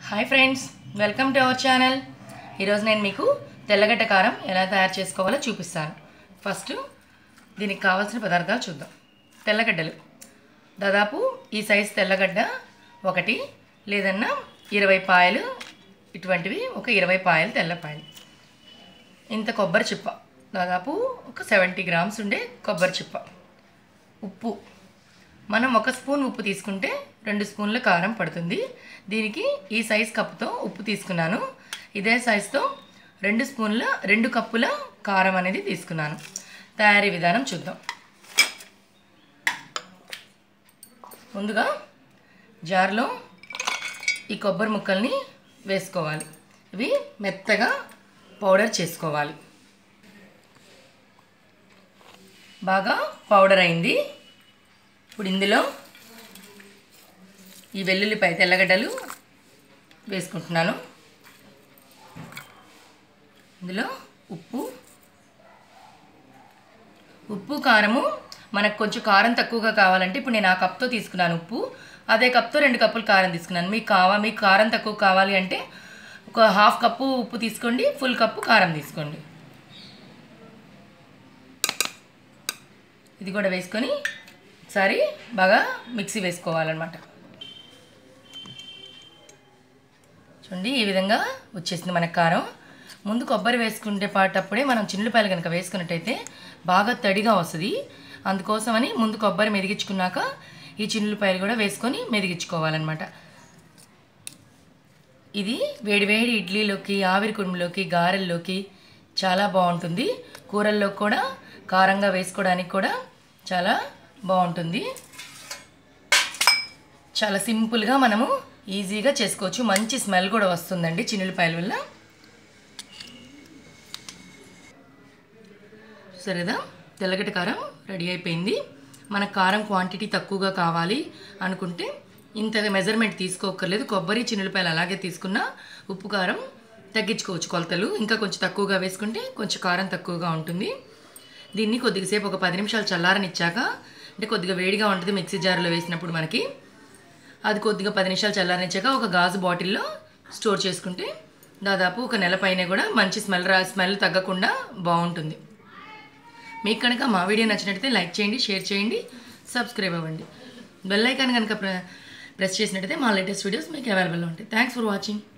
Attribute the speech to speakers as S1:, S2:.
S1: hi friends welcome to our channel ఈరోజు నేను మీకు తెల్లగడ్డ కారం ఎలా తయారు చేసుకోవాలో చూపిస్తాను ఫస్ట్ దీనికి కావాల్సిన పదార్థాలు చూద్దాం తెల్లగడ్డలు దాదాపు ఈ సైజు తెల్లగడ్డ ఒకటి లేదన్నా ఇరవై పాయలు ఇటువంటివి ఒక ఇరవై పాయలు తెల్లపాయలు ఇంత కొబ్బరి చిప్ప దాదాపు ఒక సెవెంటీ గ్రామ్స్ ఉండే కొబ్బరి చిప్ప ఉప్పు మనం ఒక స్పూన్ ఉప్పు తీసుకుంటే రెండు స్పూన్ల కారం పడుతుంది దీనికి ఈ సైజ్ కప్పుతో ఉప్పు తీసుకున్నాను ఇదే సైజుతో రెండు స్పూన్ల రెండు కప్పుల కారం అనేది తీసుకున్నాను తయారీ విధానం చూద్దాం ముందుగా జార్లో ఈ కొబ్బరి ముక్కల్ని వేసుకోవాలి ఇవి మెత్తగా పౌడర్ చేసుకోవాలి బాగా పౌడర్ అయింది ఇప్పుడు ఇందులో ఈ వెల్లుల్లిపాయ తెల్లగడ్డలు వేసుకుంటున్నాను ఇందులో ఉప్పు ఉప్పు కారము మనకు కొంచెం కారం తక్కువగా కావాలంటే ఇప్పుడు నేను ఆ కప్తో తీసుకున్నాను ఉప్పు అదే కప్తో రెండు కప్పులు కారం తీసుకున్నాను మీకు కావా మీకు కారం తక్కువ కావాలి అంటే ఒక హాఫ్ కప్పు ఉప్పు తీసుకోండి ఫుల్ కప్పు కారం తీసుకోండి ఇది కూడా వేసుకొని ఒకసారి బాగా మిక్సీ వేసుకోవాలన్నమాట చూడండి ఈ విధంగా వచ్చేసింది మనకు కారం ముందు కొబ్బరి వేసుకుంటే పాటప్పుడే మనం చిన్నులపాయలు కనుక వేసుకున్నట్టయితే బాగా తడిగా వస్తుంది అందుకోసమని ముందు కొబ్బరి మెదిగించుకున్నాక ఈ చిన్నులపాయలు కూడా వేసుకొని మెదిగించుకోవాలన్నమాట ఇది వేడివేడి ఇడ్లీలోకి ఆవిరి కుడుములోకి గారెల్లోకి చాలా బాగుంటుంది కూరల్లో కూడా కారంగా వేసుకోవడానికి కూడా చాలా బాగుంటుంది చాలా సింపుల్గా మనము ఈజీగా చేసుకోవచ్చు మంచి స్మెల్ కూడా వస్తుందండి చిన్నులపాయల వల్ల సరేదా తెల్లగడ్డ కారం రెడీ అయిపోయింది మన కారం క్వాంటిటీ తక్కువగా కావాలి అనుకుంటే ఇంత మెజర్మెంట్ తీసుకోకర్లేదు కొబ్బరి చిన్నులపాయలు అలాగే తీసుకున్నా ఉప్పు కారం తగ్గించుకోవచ్చు కొలతలు ఇంకా కొంచెం తక్కువగా వేసుకుంటే కొంచెం కారం తక్కువగా ఉంటుంది దీన్ని కొద్దిసేపు ఒక పది నిమిషాలు చల్లారనిచ్చాక అంటే కొద్దిగా వేడిగా ఉంటుంది మిక్సీ జార్లో వేసినప్పుడు మనకి అది కొద్దిగా పది నిమిషాలు చల్లారనిచ్చాక ఒక గాజు బాటిల్లో స్టోర్ చేసుకుంటే దాదాపు ఒక నెల పైన కూడా మంచి స్మెల్ రా స్మెల్ తగ్గకుండా బాగుంటుంది మీకు కనుక మా వీడియో నచ్చినట్టయితే లైక్ చేయండి షేర్ చేయండి సబ్స్క్రైబ్ అవ్వండి బెల్ ఐకాన్ కనుక ప్రెస్ చేసినట్టయితే మా లేటెస్ట్ వీడియోస్ మీకు అవైలబుల్లో ఉంటాయి థ్యాంక్స్ ఫర్ వాచింగ్